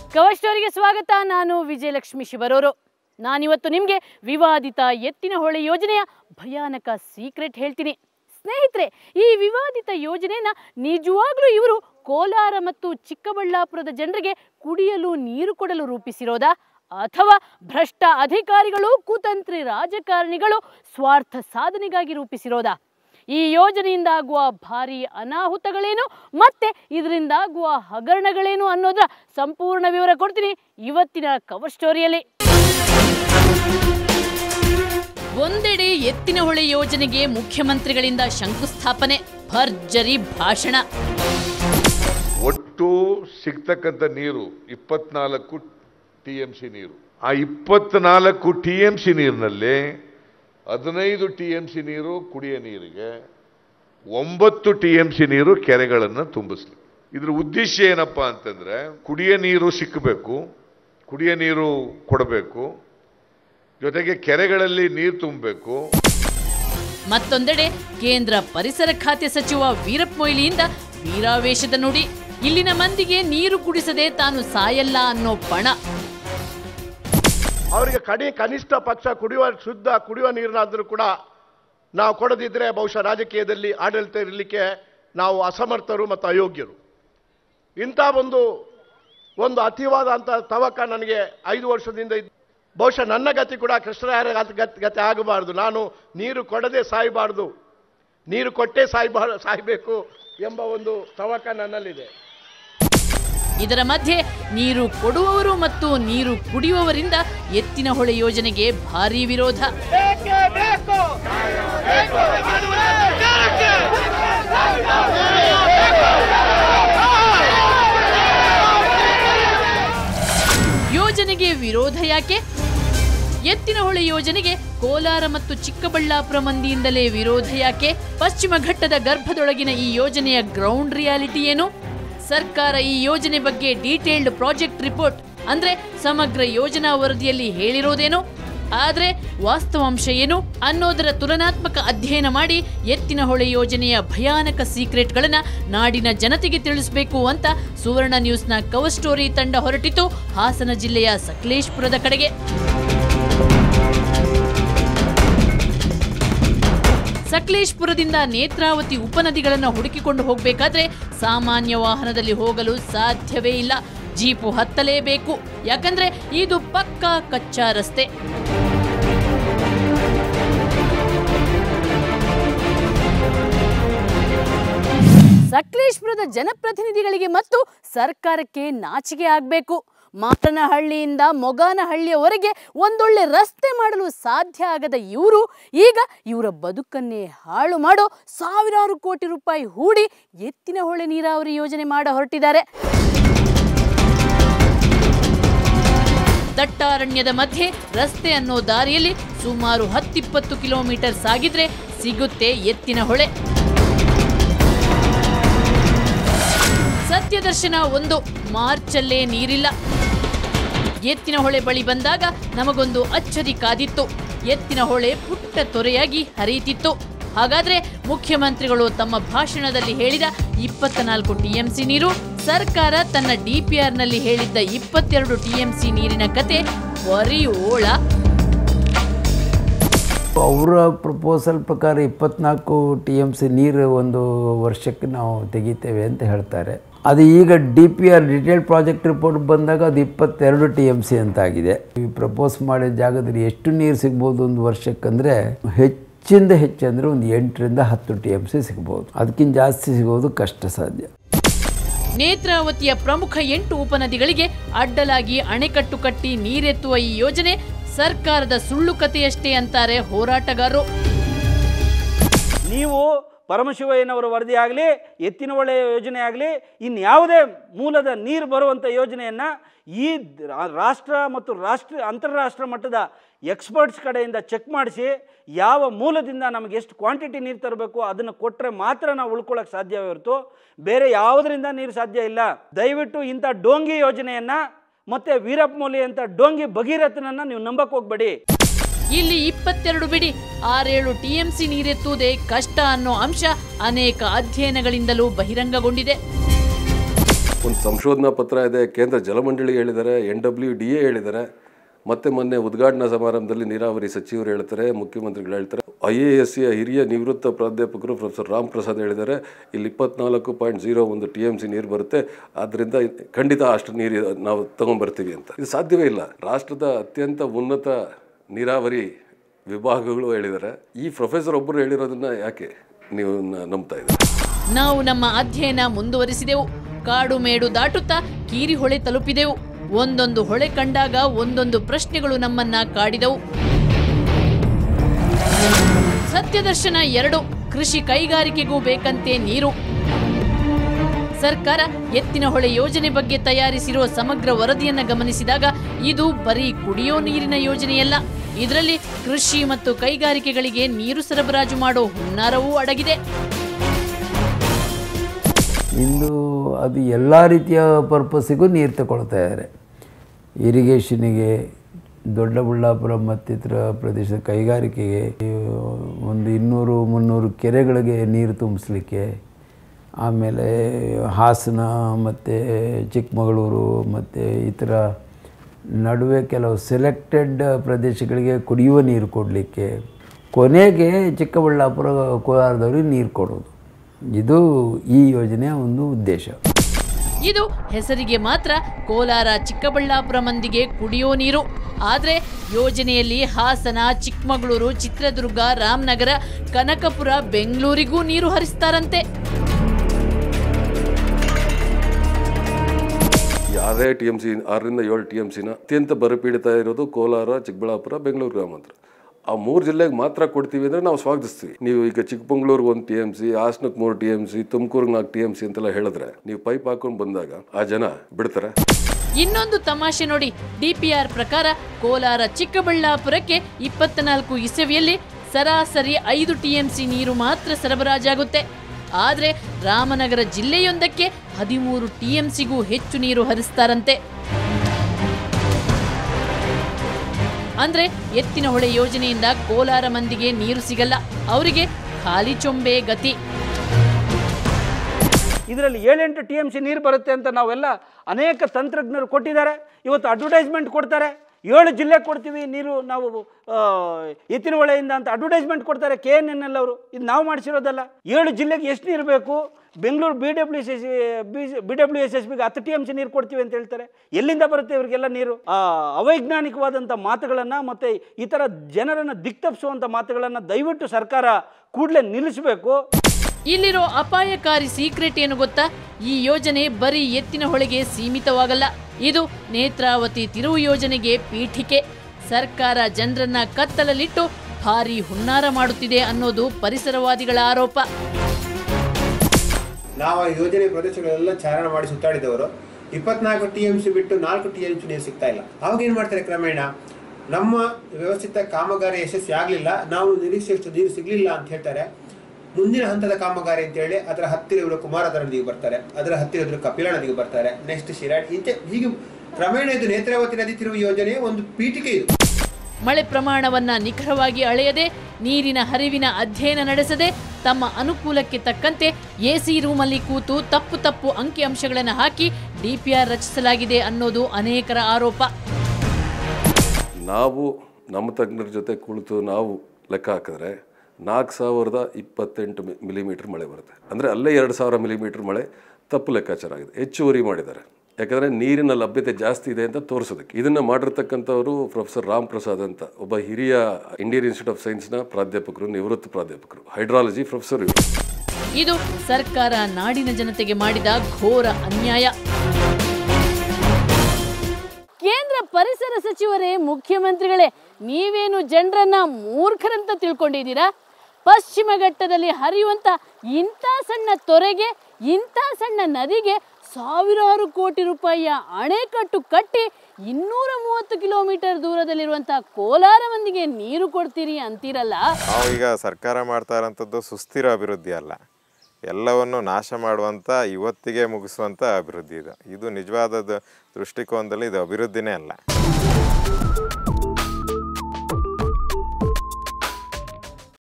cover ಸ್ಟೋರಿಗೆ ಸ್ವಾಗತ ನಾನು ವಿಜಯಲಕ್ಷ್ಮಿ ಶಿವರೂರು ನಾನಿವತ್ತು ನಿಮಗೆ ವಿವಾದಿತ ಎತ್ತಿನ ಹೊಳೆ ಯೋಜನೆಯ ಭಯಾನಕ ಸೀಕ್ರೆಟ್ ಹೇಳ್ತೀನಿ ಸ್ನೇಹಿತರೆ ಈ ವಿವಾದಿತ ಯೋಜನೆಯನ್ನ ನಿಜವಾಗ್ಲೂ ಇವರು ಕೋಲಾರ ಮತ್ತು ಚಿಕ್ಕಬಳ್ಳಾಪುರದ ಜನರಿಗೆ ಕುಡಿಯಲು ನೀರು ಕೊಡಲು ರೂಪಿಸಿರೋದಾ ಅಥವಾ ಭ್ರಷ್ಟ ಅಧಿಕಾರಿಗಳು ಕುತಂತ್ರಿ ರಾಜಕಾರಣಿಗಳು ಸ್ವಾರ್ಥ ಸಾಧನೆಗಾಗಿ ರೂಪಿಸಿರೋದಾ ಈ ಯೋಜನೆಯಿಂದ ಆಗುವ ಭಾರಿ ಅನಾಹುತಗಳೇನು ಮತ್ತೆ ಇದರಿಂದಾಗುವ ಹಗರಣಗಳೇನು ಅನ್ನೋದರ ಸಂಪೂರ್ಣ ವಿವರ ಕೊಡ್ತೀನಿ ಇವತ್ತಿನ ಕವರ್ ಸ್ಟೋರಿಯಲ್ಲಿ ಒಂದೆಡೆ ಎತ್ತಿನ ಹೊಳೆ ಯೋಜನೆಗೆ ಮುಖ್ಯಮಂತ್ರಿಗಳಿಂದ ಶಂಕುಸ್ಥಾಪನೆ ಭರ್ಜರಿ ಭಾಷಣ ಒಟ್ಟು ಸಿಗ್ತಕ್ಕಂಥ ನೀರು ಇಪ್ಪತ್ನಾಲ್ಕು ಟಿ ಎಂ ಸಿ ನೀರು ಆ ಇಪ್ಪತ್ನಾಲ್ಕು ಟಿ ಎಂ ಸಿ ನೀರಿನಲ್ಲಿ ಹದಿನೈದು ಟಿ ಎಂ ಸಿ ನೀರು ಕುಡಿಯ ನೀರಿಗೆ ಒಂಬತ್ತು ಟಿ ಎಂ ಸಿ ನೀರು ಕೆರೆಗಳನ್ನು ತುಂಬಿಸ್ಲಿ ಇದ್ರ ಉದ್ದೇಶ ಏನಪ್ಪಾ ಅಂತಂದ್ರೆ ಕುಡಿಯ ನೀರು ಸಿಕ್ಕಬೇಕು ಕುಡಿಯ ನೀರು ಕೊಡಬೇಕು ಜೊತೆಗೆ ಕೆರೆಗಳಲ್ಲಿ ನೀರು ತುಂಬಬೇಕು ಮತ್ತೊಂದೆಡೆ ಕೇಂದ್ರ ಪರಿಸರ ಖಾತೆ ಸಚಿವ ವೀರಪ್ಪ ಮೊಯ್ಲಿಯಿಂದ ವೀರಾವೇಶದ ನುಡಿ ಇಲ್ಲಿನ ಮಂದಿಗೆ ನೀರು ಕುಡಿಸದೆ ತಾನು ಸಾಯಲ್ಲ ಅನ್ನೋ ಪಣ ಅವರಿಗೆ ಕಡಿ ಕನಿಷ್ಠ ಪಕ್ಷ ಕುಡಿಯುವ ಶುದ್ಧ ಕುಡಿಯುವ ನೀರನ್ನಾದರೂ ಕೂಡ ನಾವು ಕೊಡದಿದ್ರೆ ಬಹುಶಃ ರಾಜಕೀಯದಲ್ಲಿ ಆಡಳಿತ ಇರಲಿಕ್ಕೆ ನಾವು ಅಸಮರ್ಥರು ಮತ್ತು ಅಯೋಗ್ಯರು ಇಂಥ ಒಂದು ಒಂದು ಅತಿವಾದ ಅಂತ ತವಕ ನನಗೆ ಐದು ವರ್ಷದಿಂದ ಇದ್- ಬಹುಶಃ ನನ್ನ ಗತಿ ಕೂಡ ಕೃಷ್ಣರಾಯರ ಗತಿ- ಗತಿ ಗತಿ ಆಗಬಾರ್ದು ನಾನು ನೀರು ಕೊಡದೆ ಸಾಯಬಾರ್ದು ನೀರು ಕೊಟ್ಟೇ ಸಾಯ್ಬಾರ್ದು ಸಾಯಬೇಕು ಎಂಬ ಒಂದು ತವಕ ನನ್ನಲ್ಲಿದೆ ಇದರ ಮಧ್ಯೆ ನೀರು ಕೊಡುವವರು ಮತ್ತು ನೀರು ಕುಡಿಯುವವರಿಂದ ಎತ್ತಿನ ಹೊಳೆ ಯೋಜನೆಗೆ ಭಾರೀ ವಿರೋಧ ಯೋಜನೆಗೆ ವಿರೋಧ ಯಾಕೆ ಎತ್ತಿನ ಹೊಳೆ ಯೋಜನೆಗೆ ಕೋಲಾರ ಮತ್ತು ಚಿಕ್ಕಬಳ್ಳಾಪುರ ಮಂದಿಯಿಂದಲೇ ವಿರೋಧ ಯಾಕೆ ಪಶ್ಚಿಮ ಘಟ್ಟದ ಗರ್ಭದೊಳಗಿನ ಈ ಯೋಜನೆಯ ಗ್ರೌಂಡ್ ರಿಯಾಲಿಟಿ ಏನು ಸರ್ಕಾರ ಈ ಯೋಜನೆ ಬಗ್ಗೆ ಡೀಟೇಲ್ಡ್ ಪ್ರಾಜೆಕ್ಟ್ ರಿಪೋರ್ಟ್ ಅಂದ್ರೆ ಸಮಗ್ರ ಯೋಜನಾ ವರದಿಯಲ್ಲಿ ಹೇಳಿರೋದೇನು ಆದ್ರೆ ವಾಸ್ತವಾಂಶ ಏನು ಅನ್ನೋದರ ತುಲನಾತ್ಮಕ ಅಧ್ಯಯನ ಮಾಡಿ ಎತ್ತಿನ ಹೊಳೆ ಯೋಜನೆಯ ಭಯಾನಕ ಸೀಕ್ರೆಟ್ಗಳನ್ನ ನಾಡಿನ ಜನತೆಗೆ ತಿಳಿಸಬೇಕು ಅಂತ ಸುವರ್ಣ ನ್ಯೂಸ್ನ ಕವರ್ ಸ್ಟೋರಿ ತಂಡ ಹೊರಟಿತು ಹಾಸನ ಜಿಲ್ಲೆಯ ಸಕಲೇಶ್ಪುರದ ಕಡೆಗೆ ಸಕಲೇಶ್ಪುರದಿಂದ ನೇತ್ರಾವತಿ ಉಪನದಿಗಳನ್ನು ಹುಡುಕಿಕೊಂಡು ಹೋಗಬೇಕಾದ್ರೆ ಸಾಮಾನ್ಯ ವಾಹನದಲ್ಲಿ ಹೋಗಲು ಸಾಧ್ಯವೇ ಇಲ್ಲ ಜೀಪು ಹತ್ತಲೇಬೇಕು ಯಾಕಂದ್ರೆ ಇದು ಪಕ್ಕಾ ಕಚ್ಚಾ ರಸ್ತೆ ಸಕಲೇಶ್ಪುರದ ಜನಪ್ರತಿನಿಧಿಗಳಿಗೆ ಮತ್ತು ಸರ್ಕಾರಕ್ಕೆ ನಾಚಿಕೆ ಆಗಬೇಕು ಮಾಟನಹಳ್ಳಿಯಿಂದ ಮೊಗಾನಹಳ್ಳಿಯವರೆಗೆ ಒಂದೊಳ್ಳೆ ರಸ್ತೆ ಮಾಡಲು ಸಾಧ್ಯ ಆಗದ ಇವರು ಈಗ ಇವರ ಬದುಕನ್ನೇ ಹಾಳು ಮಾಡೋ ಸಾವಿರಾರು ಕೋಟಿ ರೂಪಾಯಿ ಹೂಡಿ ಎತ್ತಿನ ಹೊಳೆ ನೀರಾವರಿ ಯೋಜನೆ ಮಾಡ ಹೊರಟಿದ್ದಾರೆ ದಟ್ಟಾರಣ್ಯದ ಮಧ್ಯೆ ರಸ್ತೆ ಅನ್ನೋ ದಾರಿಯಲ್ಲಿ ಸುಮಾರು ಹತ್ತಿಪ್ಪತ್ತು ಕಿಲೋಮೀಟರ್ ಸಾಗಿದ್ರೆ ಸಿಗುತ್ತೆ ಎತ್ತಿನ ಹೊಳೆ ಸತ್ಯದರ್ಶನ ಒಂದು ಮಾರ್ಚಲ್ಲೇ ನೀರಿಲ್ಲ ಎತ್ತಿನ ಹೊಳೆ ಬಳಿ ಬಂದಾಗ ನಮಗೊಂದು ಅಚ್ಚರಿ ಕಾದಿತ್ತು ಎತ್ತಿನ ಹೊಳೆ ಪುಟ್ಟ ತೊರೆಯಾಗಿ ಹರಿಯುತ್ತಿತ್ತು ಹಾಗಾದ್ರೆ ಮುಖ್ಯಮಂತ್ರಿಗಳು ತಮ್ಮ ಭಾಷಣದಲ್ಲಿ ಹೇಳಿದ ಇಪ್ಪತ್ತ ನಾಲ್ಕು ಟಿಎಂಸಿ ನೀರು ಸರ್ಕಾರ ತನ್ನ ಡಿಪಿಆರ್ನಲ್ಲಿ ಹೇಳಿದ್ದ ಇಪ್ಪತ್ತೆರಡು ಟಿಎಂಸಿ ನೀರಿನ ಕತೆ ಬರೀ ಓಳ ಅವರ ಪ್ರಪೋಸಲ್ ಪ್ರಕಾರ ಇಪ್ಪತ್ನಾಲ್ಕು ಟಿ ಎಮ್ ಸಿ ನೀರು ಒಂದು ವರ್ಷಕ್ಕೆ ನಾವು ತೆಗಿತೇವೆ ಅಂತ ಹೇಳ್ತಾರೆ ಅದು ಈಗ D P R detail project report ಬಂದಾಗ ಅದು ಇಪ್ಪತ್ತೆರಡು ಟಿ ಎಮ್ ಸಿ ಅಂತ ಆಗಿದೆ ಈ ಪ್ರಪೋಸ್ ಮಾಡಿದ ಜಾಗದಲ್ಲಿ ಎಷ್ಟು ನೀರು ಸಿಗ್ಬೋದು ಒಂದು ವರ್ಷಕ್ಕಂದರೆ ಹೆಚ್ಚಿಂದ ಹೆಚ್ಚಂದರೆ ಒಂದು ಎಂಟರಿಂದ ಹತ್ತು ಟಿ ಎಮ್ ಸಿ ಸಿಗ್ಬೋದು ಅದಕ್ಕಿಂತ ಜಾಸ್ತಿ ಸಿಗೋದು ಕಷ್ಟ ಸಾಧ್ಯ ನೇತ್ರಾವತಿಯ ಪ್ರಮುಖ ಎಂಟು ಉಪನದಿಗಳಿಗೆ ಅಡ್ಡಲಾಗಿ ಅಣೆಕಟ್ಟು ಕಟ್ಟಿ ನೀರೆತ್ತುವ ಈ ಯೋಜನೆ ಸರ್ಕಾರದ ಸುಳ್ಳು ಕಥೆಯಷ್ಟೇ ಅಂತಾರೆ ಹೋರಾಟಗಾರರು ನೀವು ಪರಮಶಿವಯ್ಯನವರ ವರದಿ ಆಗಲಿ ಎತ್ತಿನ ಹೊಳೆ ಯೋಜನೆ ಆಗಲಿ ಇನ್ಯಾವುದೇ ಮೂಲದ ನೀರು ಬರುವಂಥ ಯೋಜನೆಯನ್ನು ಈ ರಾ- ರಾಷ್ಟ್ರ ಮತ್ತು ರಾಷ್ಟ್ರ ಅಂತಾರಾಷ್ಟ್ರ ಮಟ್ಟದ ಎಕ್ಸ್ಪರ್ಟ್ಸ್ ಕಡೆಯಿಂದ ಚೆಕ್ ಮಾಡಿಸಿ ಯಾವ ಮೂಲದಿಂದ ನಮಗೆ ಎಷ್ಟು ಕ್ವಾಂಟಿಟಿ ನೀರು ತರಬೇಕು ಅದನ್ನು ಕೊಟ್ಟರೆ ಮಾತ್ರ ನಾವು ಉಳ್ಕೊಳ್ಳೋಕೆ ಸಾಧ್ಯವೇ ಹೊರತು ಬೇರೆ ಯಾವುದರಿಂದ ನೀರು ಸಾಧ್ಯ ಇಲ್ಲ ದಯವಿಟ್ಟು ಇಂಥ ಡೋಂಗಿ ಯೋಜನೆಯನ್ನು ಮತ್ತು ವೀರಪ್ಪ ಮೊಯ್ಲಿ ಅಂತ ಡೋಂಗಿ ಭಗೀರಥನನ್ನು ನೀವು ನಂಬಕ್ಕೆ ಹೋಗಬೇಡಿ ಇಲ್ಲಿ ಇಪ್ಪತ್ತೆರಡು ಬಿಡಿ ಆರೇಳು ಟಿಎಂಸಿ ನೀರೆತ್ತುವುದೇ ಕಷ್ಟ ಅನ್ನೋ ಅಂಶ ಅನೇಕ ಅಧ್ಯಯನಗಳಿಂದಲೂ ಬಹಿರಂಗಗೊಂಡಿದೆ ಒಂದು ಸಂಶೋಧನಾ ಪತ್ರ ಇದೆ ಕೇಂದ್ರ ಜಲಮಂಡಳಿ ಹೇಳಿದ್ದಾರೆ ಎನ್ ಡಬ್ಲ್ಯೂ ಡಿ ಎ ಹೇಳಿದ್ದಾರೆ ಮತ್ತೆ ಮೊನ್ನೆ ಉದ್ಘಾಟನಾ ಸಮಾರಂಭದಲ್ಲಿ ನೀರಾವರಿ ಸಚಿವರು ಹೇಳ್ತಾರೆ ಮುಖ್ಯಮಂತ್ರಿಗಳು ಹೇಳ್ತಾರೆ ಐ ಎ ಎಸ್ ಸಿಯ ಹಿರಿಯ ನಿವೃತ್ತ ಪ್ರಾಧ್ಯಾಪಕರು ಪ್ರೊಫೆಸರ್ ರಾಮ್ ಪ್ರಸಾದ್ ಹೇಳಿದ್ದಾರೆ ಇಲ್ಲಿ ಇಪ್ಪತ್ನಾಲ್ಕು ಪಾಯಿಂಟ್ ಜೀರೋ ಒಂದು ಟಿ ಎಮ್ ಸಿ ನೀರು ಬರುತ್ತೆ ಆದ್ದರಿಂದ ಖಂಡಿತ ಅಷ್ಟು ನೀರು ನಾವು ತಗೊಂಡ್ಬರ್ತೀವಿ ಅಂತ ಇದು ಸಾಧ್ಯವೇ ಇಲ್ಲ ರಾಷ್ಟ್ರದ ಅತ್ಯಂತ ಉನ್ನತ ನೀರಾವರಿ ವಿಭಾಗಗಳು ಹೇಳಿದ್ದಾರೆ ಈ ಪ್ರೊಫೆಸರ್ ಒಬ್ಬರು ಹೇಳಿರೋದನ್ನ ಯಾಕೆ ನೀವು ನ- ನಂಬ್ತಾ ಇದ್ದೀರಿ ನಾವು ನಮ್ಮ ಅಧ್ಯಯನ ಮುಂದುವರಿಸಿದೆವು ಕಾಡು ಮೇಡು ದಾಟುತ್ತಾ ಕೀರಿಹೊಳೆ ತಲುಪಿದೆವು ಒಂದೊಂದು ಹೊಳೆ ಕಂಡಾಗ ಒಂದೊಂದು ಪ್ರಶ್ನೆಗಳು ನಮ್ಮನ್ನ ಕಾಡಿದವು ಸತ್ಯದರ್ಶನ ಎರಡು ಕೃಷಿ ಕೈಗಾರಿಕೆಗೂ ಬೇಕಂತೆ ನೀರು ಸರ್ಕಾರ ಎತ್ತಿನ ಹೊಳೆ ಯೋಜನೆ ಬಗ್ಗೆ ತಯಾರಿಸಿರುವ ಸಮಗ್ರ ವರದಿಯನ್ನ ಗಮನಿಸಿದಾಗ ಇದು ಬರೀ ಕುಡಿಯೋ ನೀರಿನ ಯೋಜನೆಯಲ್ಲ ಇದರಲ್ಲಿ ಕೃಷಿ ಮತ್ತು ಕೈಗಾರಿಕೆಗಳಿಗೆ ನೀರು ಸರಬರಾಜು ಮಾಡೋ ಹುನ್ನಾರವೂ ಅಡಗಿದೆ ಇಂದು ಅದು ಎಲ್ಲ ರೀತಿಯ ಪರ್ಪಸ್ಸಿಗೂ ನೀರು ತಗೊಳ್ತಾ ಇದ್ದಾರೆ ಇರಿಗೇಷನಿಗೆ ದೊಡ್ಡಬಳ್ಳಾಪುರ ಮತ್ತಿತರ ಪ್ರದೇಶದ ಕೈಗಾರಿಕೆಗೆ ಈ ಒಂದು ಇನ್ನೂರು ಮುನ್ನೂರು ಕೆರೆಗಳಿಗೆ ನೀರು ತುಂಬಿಸ್ಲಿಕ್ಕೆ ಆಮೇಲೆ ಹಾಸನ ಮತ್ತು ಚಿಕ್ಕಮಗಳೂರು ಮತ್ತು ಇತರ ನಡುವೆ ಕೆಲವು ಸೆಲೆಕ್ಟೆಡ್ ಪ್ರದೇಶಗಳಿಗೆ ಕುಡಿಯುವ ನೀರು ಕೊಡಲಿಕ್ಕೆ ಕೊನೆಗೆ ಚಿಕ್ಕಬಳ್ಳಾಪುರ ಕೋಲಾರದವ್ರಿಗೆ ನೀರು ಕೊಡೋದು ಇದು ಈ ಯೋಜನೆಯ ಒಂದು ಉದ್ದೇಶ ಇದು ಹೆಸರಿಗೆ ಮಾತ್ರ ಕೋಲಾರ ಚಿಕ್ಕಬಳ್ಳಾಪುರ ಮಂದಿಗೆ ಕುಡಿಯೋ ನೀರು ಆದ್ರೆ ಯೋಜನೆಯಲ್ಲಿ ಹಾಸನ ಚಿಕ್ಕಮಗಳೂರು ಚಿತ್ರದುರ್ಗ ರಾಮನಗರ ಕನಕಪುರ ಬೆಂಗಳೂರಿಗೂ ನೀರು ಹರಿಸ್ತಾರಂತೆ ಯಾರೇ ಟಿ ಎಮ್ ಸಿ ಆರರಿಂದ ಏಳು ಟಿ ಎಮ್ ಸಿನ ಅತ್ಯಂತ ಬರಪೀಡಿತ ಇರೋದು ಕೋಲಾರ ಚಿಕ್ಕಬಳ್ಳಾಪುರ ಬೆಂಗಳೂರು ಗ್ರಾಮಾಂತರ ಆ ಮೂರು ಜಿಲ್ಲೆಗೆ ಮಾತ್ರ ಕೊಡ್ತೀವಿ ಅಂದರೆ ನಾವು ಸ್ವಾಗತಿಸ್ತೀವಿ ನೀವು ಈಗ ಚಿಕ್ಕಮಂಗ್ಳೂರ್ಗೆ ಒಂದು ಟಿ ಎಮ್ ಸಿ ಹಾಸನಕ್ಕೆ ಮೂರು ಟಿ ಎಮ್ ಸಿ ತುಮಕೂರ್ಗೆ ನಾಲ್ಕು ಟಿ ಎಮ್ ಸಿ ಅಂತೆಲ್ಲ ಹೇಳಿದ್ರೆ ನೀವು ಪೈಪ್ ಹಾಕೊಂಡು ಬಂದಾಗ ಆ ಜನ ಬಿಡ್ತಾರೆ ಇನ್ನೊಂದು ತಮಾಷೆ ನೋಡಿ ಡಿಪಿಆರ್ ಪ್ರಕಾರ ಕೋಲಾರ ಚಿಕ್ಕಬಳ್ಳಾಪುರಕ್ಕೆ ಇಪ್ಪತ್ನಾಲ್ಕು ಇಸವಿಯಲ್ಲಿ ಸರಾಸರಿ ಐದು ಟಿಎಂಸಿ ನೀರು ಮಾತ್ರ ಸರಬರಾಜಾಗುತ್ತೆ ಆದ್ರೆ ರಾಮನಗರ ಜಿಲ್ಲೆಯೊಂದಕ್ಕೆ ಹದಿಮೂರು ಟಿಎಂಸಿಗೂ ಹೆಚ್ಚು ನೀರು ಹರಿಸ್ತಾರಂತೆ ಅಂದ್ರೆ ಎತ್ತಿನ ಹೊಳೆ ಯೋಜನೆಯಿಂದ ಕೋಲಾರ ಮಂದಿಗೆ ನೀರು ಸಿಗಲ್ಲ ಅವರಿಗೆ ಖಾಲಿ ಚೊಂಬೆ ಗತಿ ಇದರಲ್ಲಿ ಏಳೆಂಟು ಟಿ ಎಮ್ ಸಿ ನೀರು ಬರುತ್ತೆ ಅಂತ ನಾವೆಲ್ಲ ಅನೇಕ ತಂತ್ರಜ್ಞರು ಕೊಟ್ಟಿದ್ದಾರೆ ಇವತ್ತು ಅಡ್ವರ್ಟೈಸ್ಮೆಂಟ್ ಕೊಡ್ತಾರೆ ಏಳು ಜಿಲ್ಲೆ ಕೊಡ್ತೀವಿ ನೀರು ನಾವು ಆ, ಎತ್ತಿನ ಹೊಳೆಯಿಂದ ಅಂತ ಅಡ್ವರ್ಟೈಸ್ಮೆಂಟ್ ಕೊಡ್ತಾರೆ ಕೆ ಎನ್ ಎನ್ ಎಲ್ ಅವರು ಇದು ನಾವು ಮಾಡಿಸಿರೋದಲ್ಲ ಏಳು ಜಿಲ್ಲೆಗೆ ಎಷ್ಟು ನೀರು ಬೇಕು Bengaluru B W S S B W S S ಬಿಗೆ ಹತ್ತು ಟಿ ಎಮ್ ಸಿ ನೀರು ಕೊಡ್ತೀವಿ ಅಂತ ಹೇಳ್ತಾರೆ ಎಲ್ಲಿಂದ ಬರುತ್ತೆ ಇವರಿಗೆಲ್ಲ ನೀರು ಆ, ಅವೈಜ್ಞಾನಿಕವಾದಂಥ ಮಾತುಗಳನ್ನು ಮತ್ತು ಈ ಥರ ಜನರನ್ನು ದಿಕ್ತಪ್ಪಿಸುವಂಥ ಮಾತುಗಳನ್ನು ದಯವಿಟ್ಟು ಸರ್ಕಾರ ಕೂಡಲೇ ನಿಲ್ಲಿಸಬೇಕು ಇಲ್ಲಿರೋ ಅಪಾಯಕಾರಿ ಸೀಕ್ರೆಟ್ ಏನು ಗೊತ್ತಾ ಈ ಯೋಜನೆ ಬರೀ ಎತ್ತಿನ ಹೊಳೆಗೆ ಸೀಮಿತವಾಗಲ್ಲ ಇದು ನೇತ್ರಾವತಿ ತಿರುವು ಯೋಜನೆಗೆ ಪೀಠಿಕೆ ಸರ್ಕಾರ ಜನರನ್ನ ಕತ್ತಲಲ್ಲಿಟ್ಟು ಭಾರಿ ಹುನ್ನಾರ ಮಾಡುತ್ತಿದೆ ಅನ್ನೋದು ಪರಿಸರವಾದಿಗಳ ಆರೋಪ ನಾವು ಆ ಯೋಜನೆ ಪ್ರದೇಶಗಳೆಲ್ಲ ಚಾರಣ ಮಾಡಿ ಸುತ್ತಾಡಿದವರು ಇಪ್ಪತ್ನಾಲ್ಕು ಟಿ ಎಂ ಸಿ ಬಿಟ್ಟು ನಾಲ್ಕು ಟಿ ಎಂ ಸಿ ನೀರು ಸಿಗ್ತಾ ಇಲ್ಲ ಅವಾಗ ಏನ್ ಮಾಡ್ತಾರೆ ಕ್ರಮೇಣ ನಮ್ಮ ವ್ಯವಸ್ಥಿತ ಕಾಮಗಾರಿ ಯಶಸ್ವಿ ಆಗಲಿಲ್ಲ ನಾವು ನಿರೀಕ್ಷೆಯಷ್ಟು ನೀರು ಸಿಗ್ಲಿಲ್ಲ ಅಂತ ಹೇಳ್ತಾರೆ ಮುಂದಿನ ಹಂತದ ಕಾಮಗಾರಿ ಅಂತ ಹೇಳಿ ಅದರ ಹತ್ತಿರ ಇವರು ಕುಮಾರಧಾರ ನದಿಗೆ ಬರ್ತಾರೆ ಅದರ ಹತ್ತಿರ ಇವರು ಕಪಿಲಾ ನದಿಗೆ ಬರ್ತಾರೆ ನೆಕ್ಸ್ಟ್ ಶಿರಾಡ್ ಇಂತೆ ಹೀಗೆ ಕ್ರಮೇಣ ಇದು ನೇತ್ರಾವತಿ ನದಿ ತಿರುವು ಯೋಜನೆಯ ಒಂದು ಪೀಠಿಕೆ ಇದು ಮಳೆ ಪ್ರಮಾಣವನ್ನ ನಿಖರವಾಗಿ ಅಳೆಯದೆ ನೀರಿನ ಹರಿವಿನ ಅಧ್ಯಯನ ನಡೆಸದೆ ತಮ್ಮ ಅನುಕೂಲಕ್ಕೆ ತಕ್ಕಂತೆ ಎಸಿ ರೂಮಲ್ಲಿ ಕೂತು ತಪ್ಪು ತಪ್ಪು ಅಂಕಿ ಅಂಶಗಳನ್ನು ಹಾಕಿ ಡಿಪಿಆರ್ ರಚಿಸಲಾಗಿದೆ ಅನ್ನೋದು ಅನೇಕರ ಆರೋಪ ನಾವು ನಮ್ಮ ತಜ್ಞರ ಜೊತೆ ಕುಳಿತು ನಾವು ಲೆಕ್ಕ ಹಾಕಿದ್ರೆ ನಾಲ್ಕು ಸಾವಿರದ ಇಪ್ಪತ್ತೆಂಟು ಮಿ ಮಿಲಿಮೀಟ್ರ್ ಮಳೆ ಬರುತ್ತೆ ಅಂದರೆ ಅಲ್ಲೇ ಎರಡು ಸಾವಿರ ಮಿಲಿಮೀಟ್ರ್ ಮಳೆ ತಪ್ಪು ಲೆಕ್ಕಾಚಾರ ಆಗಿದೆ ಹೆಚ್ಚುವರಿ ಮಾಡಿದ್ದಾರೆ ಯಾಕಂದರೆ ನೀರಿನ ಲಭ್ಯತೆ ಜಾಸ್ತಿ ಇದೆ ಅಂತ ತೋರಿಸೋದಕ್ಕೆ ಇದನ್ನು ಮಾಡಿರ್ತಕ್ಕಂಥವರು ಪ್ರೊಫೆಸರ್ ರಾಮ್ ಪ್ರಸಾದ್ ಅಂತ ಒಬ್ಬ ಹಿರಿಯ ಇಂಡಿಯನ್ ಇನ್ಸ್ಟಿಟ್ಯೂಟ್ ಆಫ್ ಸೈನ್ಸ್ನ ಪ್ರಾಧ್ಯಾಪಕರು ನಿವೃತ್ತ ಪ್ರಾಧ್ಯಾಪಕರು ಹೈಡ್ರಾಲಜಿ ಪ್ರೊಫೆಸರ್ ಇವರು ಇದು ಸರ್ಕಾರ ನಾಡಿನ ಜನತೆಗೆ ಮಾಡಿದ ಘೋರ ಅನ್ಯಾಯ ಕೇಂದ್ರ ಪರಿಸರ ಸಚಿವರೇ ಮುಖ್ಯಮಂತ್ರಿಗಳೇ ನೀವೇನು ಜನರನ್ನ ಮೂರ್ಖರಂತ ತಿಳ್ಕೊಂಡಿದ್ದೀರಾ ಪಶ್ಚಿಮ ಘಟ್ಟದಲ್ಲಿ ಹರಿಯುವಂತ ಇಂಥ ಸಣ್ಣ ತೊರೆಗೆ ಇಂಥ ಸಣ್ಣ ನದಿಗೆ ಸಾವಿರಾರು ಕೋಟಿ ರೂಪಾಯಿಯ ಅಣೆಕಟ್ಟು ಕಟ್ಟಿ ಇನ್ನೂರ ಮೂವತ್ತು ಕಿಲೋಮೀಟರ್ ದೂರದಲ್ಲಿರುವಂಥ ಕೋಲಾರ ಮಂದಿಗೆ ನೀರು ಕೊಡ್ತೀರಿ ಅಂತೀರಲ್ಲ ನಾವು ಈಗ ಸರ್ಕಾರ ಮಾಡ್ತಾ ಇರೋಂಥದ್ದು ಸುಸ್ಥಿರ ಅಭಿವೃದ್ಧಿ ಅಲ್ಲ ಎಲ್ಲವನ್ನು ನಾಶ ಮಾಡುವಂಥ ಇವತ್ತಿಗೆ ಮುಗಿಸುವಂಥ ಅಭಿವೃದ್ಧಿ ಇದು ಇದು ನಿಜವಾದ ದೃಷ್ಟಿಕೋನದಲ್ಲಿ ಇದು ಅಭಿವೃದ್ಧಿನೇ ಅಲ್ಲ